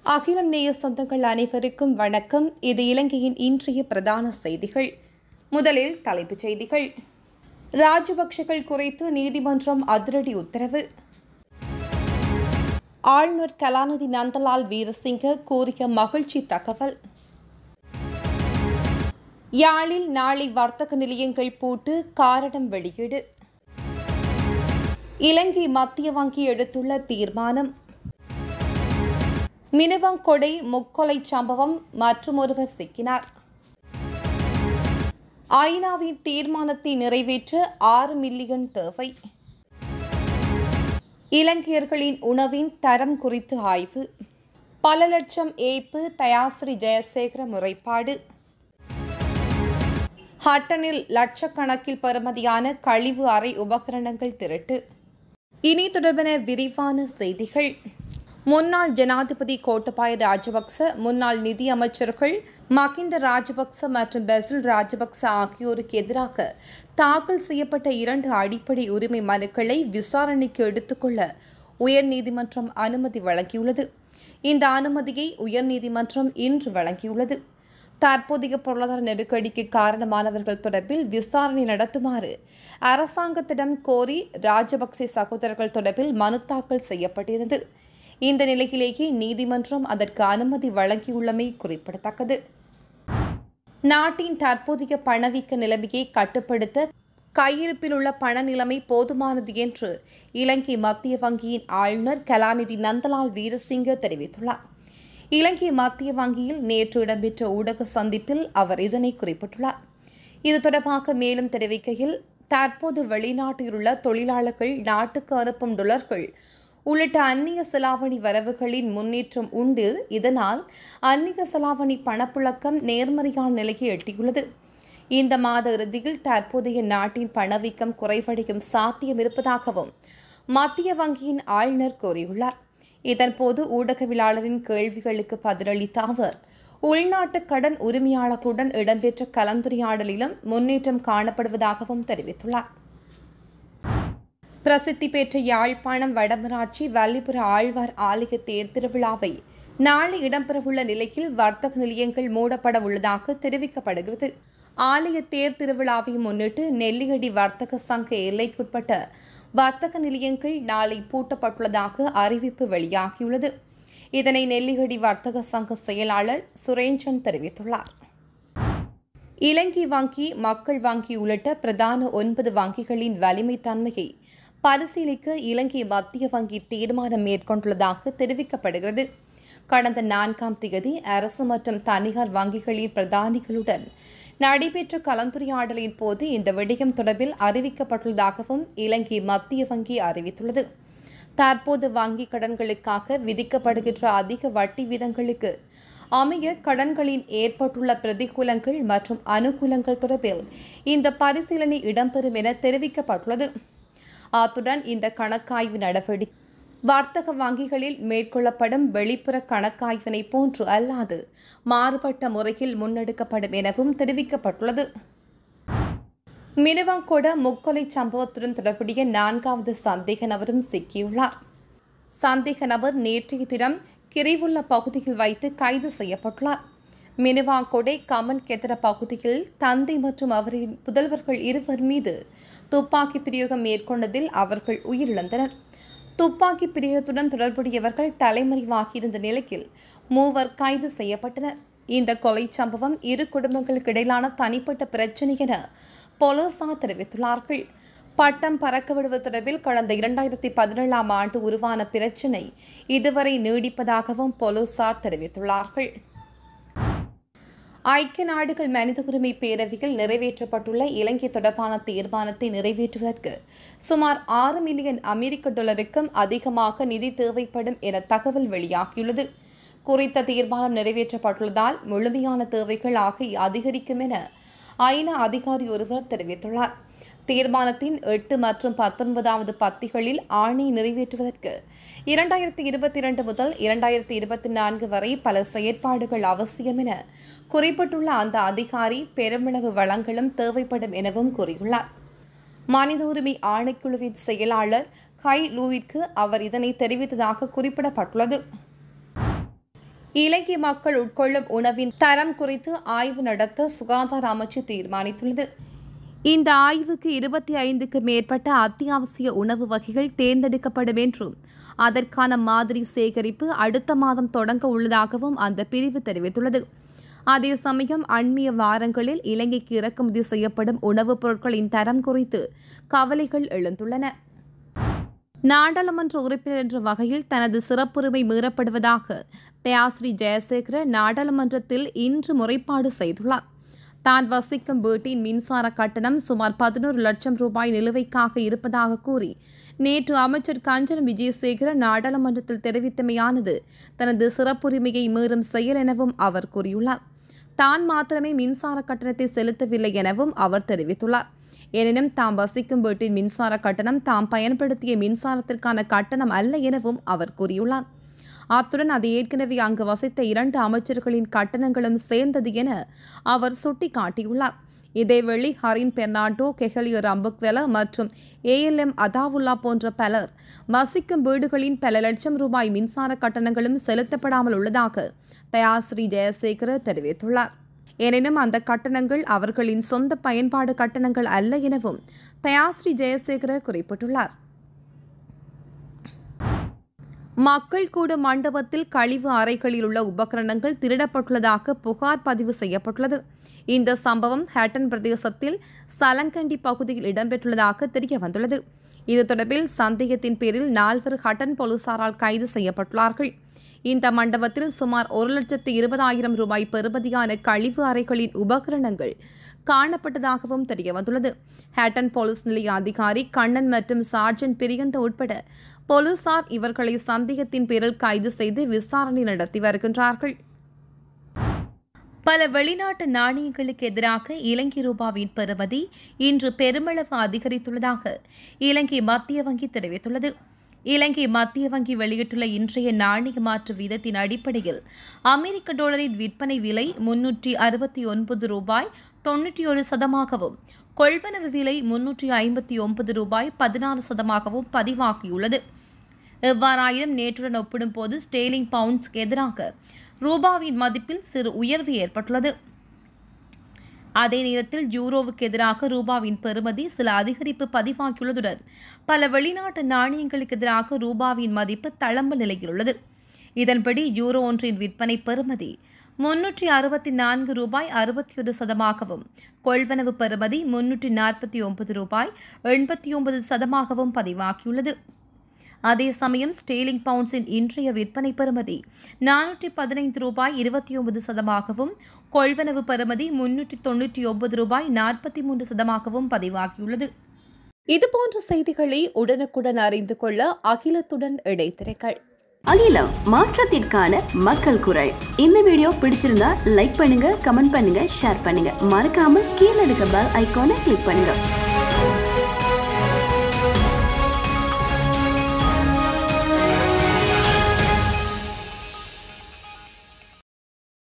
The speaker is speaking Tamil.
அகிலம் நேய சொந்தங்கள் அனைவருக்கும் வணக்கம் இது இலங்கையின் இன்றைய பிரதான செய்திகள் முதலில் தலைப்புச் செய்திகள் ராஜபக்ஷகள் குறித்து நீதிமன்றம் அதிரடி உத்தரவு ஆளுநர் கலாநிதி நந்தலால் வீரசிங்க கூறிய மகிழ்ச்சி தகவல் யாழில் நாளை வர்த்தக நிலையங்கள் பூட்டு காரணம் வெளியீடு இலங்கை மத்திய வங்கி எடுத்துள்ள தீர்மானம் மினுவங்கொடை முக்கொலை சம்பவம் மற்றும் ஒருவர் சிக்கினார் ஐநாவின் தீர்மானத்தை நிறைவேற்ற ஆறு மில்லியன் தேவை இலங்கையர்களின் உணவின் தரம் குறித்து ஆய்வு பல லட்சம் ஏய்ப்பு தயாஸ்ரீ ஜெயசேகர முறைப்பாடு ஹட்டனில் லட்சக்கணக்கில் பெறுமதியான கழிவு அறை உபகரணங்கள் திருட்டு இனி தொடர்பான விரிவான செய்திகள் முன்னாள் ஜனாதிபதி கோட்டபாய ராஜபக்ச முன்னாள் நிதி அமைச்சர்கள் மகிந்த ராஜபக்ச மற்றும் பெசில் ராஜபக்ச ஆகியோருக்கு எதிராக தாக்கல் செய்யப்பட்ட இரண்டு அடிப்படை உரிமை மனுக்களை விசாரணைக்கு எடுத்துக்கொள்ள உயர்நீதிமன்றம் அனுமதி வழங்கியுள்ளது இந்த அனுமதியை உயர்நீதிமன்றம் இன்று வழங்கியுள்ளது தற்போதைய பொருளாதார நெருக்கடிக்கு காரணமானவர்கள் தொடர்பில் விசாரணை நடத்துமாறு அரசாங்கத்திடம் கோரி ராஜபக்சே சகோதரர்கள் தொடர்பில் மனு தாக்கல் செய்யப்பட்டிருந்தது இந்த நிலையிலேயே நீதிமன்றம் அதற்கு அனுமதி வழங்கியுள்ளமை குறிப்பிடத்தக்கது நாட்டின் தற்போதைய பணவீக்க நிலைமையை கட்டுப்படுத்த கையிருப்பில் உள்ள பண நிலைமை போதுமானது என்று இலங்கை மத்திய வங்கியின் ஆளுநர் கலாநிதி நந்தலால் வீரசிங்க தெரிவித்துள்ளார் இலங்கை மத்திய வங்கியில் நேற்று இடம்பெற்ற ஊடக சந்திப்பில் அவர் இதனை குறிப்பிட்டுள்ளார் இது தொடர்பாக மேலும் தெரிவிக்கையில் தற்போது வெளிநாட்டில் உள்ள தொழிலாளர்கள் நாட்டுக்கு அனுப்பும் டொலர்கள் உள்ளிட்ட அந்நிய செலாவணி வரவுகளின் முன்னேற்றம் உண்டு இதனால் அந்நிய செலாவணி பணப்புழக்கம் நேர்மறையான நிலையை எட்டியுள்ளது இந்த மாத இறுதியில் தற்போதைய நாட்டின் பணவீக்கம் குறைவடையும் சாத்தியம் இருப்பதாகவும் மத்திய வங்கியின் ஆளுநர் கூறியுள்ளார் இதன்போது ஊடகவியலாளரின் கேள்விகளுக்கு பதிலளித்த அவர் உள்நாட்டு கடன் உரிமையாளர்களுடன் இடம்பெற்ற கலந்துரையாடலிலும் முன்னேற்றம் காணப்படுவதாகவும் தெரிவித்துள்ளார் பிரசித்தி பெற்ற யாழ்ப்பாணம் வடமராட்சி வல்லிபுர ஆழ்வார் ஆலய தேர் திருவிழாவை நாளை இடம்பெறவுள்ள நிலையில் வர்த்தக நிலையங்கள் மூடப்பட உள்ளதாக தெரிவிக்கப்படுகிறது ஆலய தேர் திருவிழாவை முன்னிட்டு நெல்லியடி வர்த்தக சங்க எல்லைக்குட்பட்ட வர்த்தக நிலையங்கள் நாளை பூட்டப்பட்டுள்ளதாக அறிவிப்பு வெளியாகியுள்ளது இதனை நெல்லியடி வர்த்தக சங்க செயலாளர் சுரேஞ்சன் தெரிவித்துள்ளார் இலங்கை வங்கி மக்கள் வங்கி உள்ளிட்ட பிரதான ஒன்பது வங்கிகளின் வலிமை தன்மையை பரிசீலிக்க இலங்கை மத்திய வங்கி தீர்மானம் மேற்கொண்டுள்ளதாக தெரிவிக்கப்படுகிறது கடந்த நான்காம் தேதி அரசு மற்றும் தனியார் வங்கிகளின் பிரதானிகளுடன் நடைபெற்ற கலந்துரையாடலின் போது இந்த விடயம் தொடர்பில் அறிவிக்கப்பட்டுள்ளதாகவும் இலங்கை மத்திய வங்கி அறிவித்துள்ளது தற்போது வங்கி கடன்களுக்காக விதிக்கப்படுகின்ற அதிக வட்டி வீதங்களுக்கு அமைய கடன்களின் ஏற்பட்டுள்ள பிரதிகூலங்கள் மற்றும் அனுகூலங்கள் தொடர்பில் இந்த பரிசீலனை இடம்பெறும் என தெரிவிக்கப்பட்டுள்ளது அத்துடன் இந்த கணக்காய்வு நடவடிக்கை வர்த்தக வங்கிகளில் மேற்கொள்ளப்படும் வெளிப்புற கணக்காய்வினை போன்று அல்லாது மாறுபட்ட முறையில் முன்னெடுக்கப்படும் எனவும் தெரிவிக்கப்பட்டுள்ளது மினுவங்கொட முக்கொலை சம்பவத்துடன் தொடர்புடைய நான்காவது சந்தேக நபரும் சிக்கியுள்ளார் சந்தேக நபர் நேற்றைய தினம் கிரிவுள்ள பகுதியில் வைத்து கைது செய்யப்பட்டுள்ளார் மினுவாங்கொடை கமன் கெதர பகுதியில் தந்தை மற்றும் அவரின் புதல்வர்கள் இருவர் மீது துப்பாக்கி பிரயோகம் மேற்கொண்டதில் அவர்கள் உயிரிழந்தனர் துப்பாக்கி பிரியத்துடன் தொடர்புடையவர்கள் தலைமறைவாகியிருந்த நிலையில் மூவர் கைது செய்யப்பட்டனர் இந்த கொலை சம்பவம் இரு குடும்பங்களுக்கு இடையிலான தனிப்பட்ட பிரச்சினை என போலீசார் தெரிவித்துள்ளார்கள் பட்டம் பறக்க விடுவது தொடர்பில் கடந்த இரண்டாயிரத்தி பதினேழாம் ஆண்டு உருவான பிரச்சினை இதுவரை நீடிப்பதாகவும் போலீசார் தெரிவித்துள்ளார்கள் ஐக்கிய நாடுகள் மனித உரிமை பேரவையில் நிறைவேற்றப்பட்டுள்ள இலங்கை தொடர்பான தீர்மானத்தை நிறைவேற்றுவதற்கு சுமார் ஆறு மில்லியன் அமெரிக்க டாலருக்கும் அதிகமாக நிதி தேவைப்படும் என தகவல் வெளியாகியுள்ளது குறித்த தீர்மானம் நிறைவேற்றப்பட்டுள்ளதால் முழுமையான தேவைகள் ஆக அதிகரிக்கும் என ஐநா அதிகாரி ஒருவர் தெரிவித்துள்ளார் தீர்மானத்தின் எட்டு மற்றும் பத்தொன்பதாவது பத்திகளில் ஆணை நிறைவேற்றுவதற்கு இரண்டாயிரத்தி இருபத்தி இரண்டு முதல் இரண்டாயிரத்தி இருபத்தி நான்கு வரை பல செயற்பாடுகள் அவசியம் என குறிப்பிட்டுள்ள அந்த அதிகாரி பெருமளவு வளங்களும் தேவைப்படும் எனவும் கூறியுள்ளார் மனித உரிமை ஆணைக்குழுவின் செயலாளர் ஹை லூவிற்கு அவர் இதனை தெரிவித்ததாக குறிப்பிடப்பட்டுள்ளது இலங்கை மக்கள் உட்கொள்ளும் உணவின் தரம் குறித்து ஆய்வு நடத்த சுகாதார அமைச்சு தீர்மானித்துள்ளது இந்த ஆய்வுக்கு இருபத்தி ஐந்துக்கு மேற்பட்ட அத்தியாவசிய உணவு வகைகள் தேர்ந்தெடுக்கப்படும் என்றும் அதற்கான மாதிரி சேகரிப்பு அடுத்த மாதம் தொடங்க உள்ளதாகவும் அந்த பிரிவு தெரிவித்துள்ளது அதே சமயம் அண்மைய வாரங்களில் இலங்கைக்கு இறக்குமதி செய்யப்படும் உணவுப் பொருட்களின் தரம் குறித்து கவலைகள் எழுந்துள்ளன நாடாளுமன்ற உறுப்பினர் என்ற வகையில் தனது சிறப்புரிமை மீறப்படுவதாக தயாஸ்ரீ ஜெயசேகர நாடாளுமன்றத்தில் இன்று முறைப்பாடு செய்துள்ளார் தான் வசிக்கும் வீட்டின் மின்சார கட்டணம் சுமார் பதினோரு லட்சம் ரூபாய் நிலுவைக்காக இருப்பதாக கூறி நேற்று அமைச்சர் கஞ்சன் விஜயசேகர நாடாளுமன்றத்தில் தெரிவித்தமையானது தனது சிறப்புரிமையை மீறும் செயல் எனவும் அவர் கூறியுள்ளார் தான் மாத்திரமே மின்சார கட்டணத்தை செலுத்தவில்லை எனவும் அவர் தெரிவித்துள்ளார் எனினும் தாம் வசிக்கும் வீட்டின் மின்சார கட்டணம் தாம் பயன்படுத்திய மின்சாரத்திற்கான கட்டணம் அல்ல எனவும் அவர் கூறியுள்ளார் அத்துடன் அது ஏற்கனவே அங்கு வசித்த இரண்டு அமைச்சர்களின் கட்டணங்களும் சேர்ந்தது என அவர் சுட்டிக்காட்டியுள்ளார் இதேவேளை ஹரின் பெர்னாண்டோ கெஹலியோ ரம்புக்வெல மற்றும் ஏஎல்எம் அதாவுல்லா போன்ற பலர் வசிக்கும் வீடுகளின் பல லட்சம் ரூபாய் மின்சார கட்டணங்களும் செலுத்தப்படாமல் உள்ளதாக தயாஸ்ரீ ஜெயசேகர தெரிவித்துள்ளார் எனினும் அந்த கட்டணங்கள் அவர்களின் சொந்த பயன்பாடு கட்டணங்கள் அல்ல எனவும் தயாஸ்ரீ ஜெயசேகர குறிப்பிட்டுள்ளார் மக்கள் கூட மண்டபத்தில் கழிவு அறைகளில் உள்ள உபகரணங்கள் திருடப்பட்டுள்ளதாக புகார் பதிவு செய்யப்பட்டுள்ளது இந்த சம்பவம் ஹேட்டன் பிரதேசத்தில் சலங்கண்டி பகுதியில் இடம்பெற்றுள்ளதாக தெரிய வந்துள்ளது இது தொடர்பில் சந்தேகத்தின் பேரில் நால்வர் ஹட்டன் போலீசாரால் கைது செய்யப்பட்டுள்ளார்கள் இந்த மண்டபத்தில் சுமார் ஒரு லட்சத்து இருபதாயிரம் ரூபாய் பெறுமதியான கழிவு அறைகளின் உபகரணங்கள் காணப்பட்டதாகவும் தெரியவந்துள்ளது ஹேட்டன் போலீஸ் நிலைய அதிகாரி கண்ணன் மற்றும் சார்ஜன் பிரியந்த உட்பட போலீசார் இவர்களை சந்தேகத்தின் பேரில் கைது செய்து விசாரணை நடத்தி வருகின்றார்கள் பல வெளிநாட்டு நாணயங்களுக்கு எதிராக இலங்கை ரூபாவின் பெறுமதி இன்று பெருமளவு அதிகரித்துள்ளதாக இலங்கை மத்திய வங்கி தெரிவித்துள்ளது இலங்கை மத்திய வங்கி வெளியிட்டுள்ள இன்றைய நாணய மாற்று வீதத்தின் அடிப்படையில் அமெரிக்க டாலரின் விற்பனை விலை முன்னூற்றி அறுபத்தி ஒன்பது ரூபாய் தொன்னூற்றி ஒரு சதமாகவும் கொள்வனவு விலை முன்னூற்றி ஐம்பத்தி ஒன்பது ரூபாய் பதினாறு சதமாகவும் பதிவாகியுள்ளது எவ்வாறாயினும் நேற்றுடன் ஒப்பிடும்போது ஸ்டேலிங் பவுண்ட்ஸ்க்கு எதிராக ரூபாவின் மதிப்பில் சிறு உயர்வு ஏற்பட்டுள்ளது அதே நேரத்தில் யூரோவுக்கு எதிராக ரூபாவின் பெறுமதி சில அதிகரிப்பு பதிவாகியுள்ளதுடன் பல வெளிநாட்டு நாணயங்களுக்கு எதிராக ரூபாவின் மதிப்பு தளம்பல் நிலையில் உள்ளது இதன்படி யூரோ ஒன்றின் விற்பனை பெறுமதி முன்னூற்றி அறுபத்தி நான்கு ரூபாய் அறுபத்தி ஒரு சதமாகவும் கொள்வனவு பெறுமதி முன்னூற்றி நாற்பத்தி ஒன்பது ரூபாய் எண்பத்தி ஒன்பது சதமாகவும் பதிவாகியுள்ளது அதே சமயம் ஸ்டேலிங் பவுண்ட்ஸின் இன்றைய விற்பனை பெறுமதி நானூற்றி பதினைந்து ரூபாய் இருபத்தி ஒன்பது சதமாகவும் கொள்வனவு பெறுமதி முன்னூற்றி தொன்னூற்றி ஒன்பது ரூபாய் நாற்பத்தி மூன்று சதமாகவும் பதிவாகியுள்ளது இதுபோன்ற செய்திகளை உடனுக்குடன் அறிந்து கொள்ள அகிலத்துடன் இடைத்திரைகள் அகிலம் மாற்றத்திற்கான மக்கள் குரல் இந்த வீடியோ பிடிச்சிருந்தா லைக் பண்ணுங்க கமெண்ட் பண்ணுங்க ஷேர் பண்ணுங்க மறக்காம கீழே இருக்க பெல் ஐகானை கிளிக் பண்ணுங்க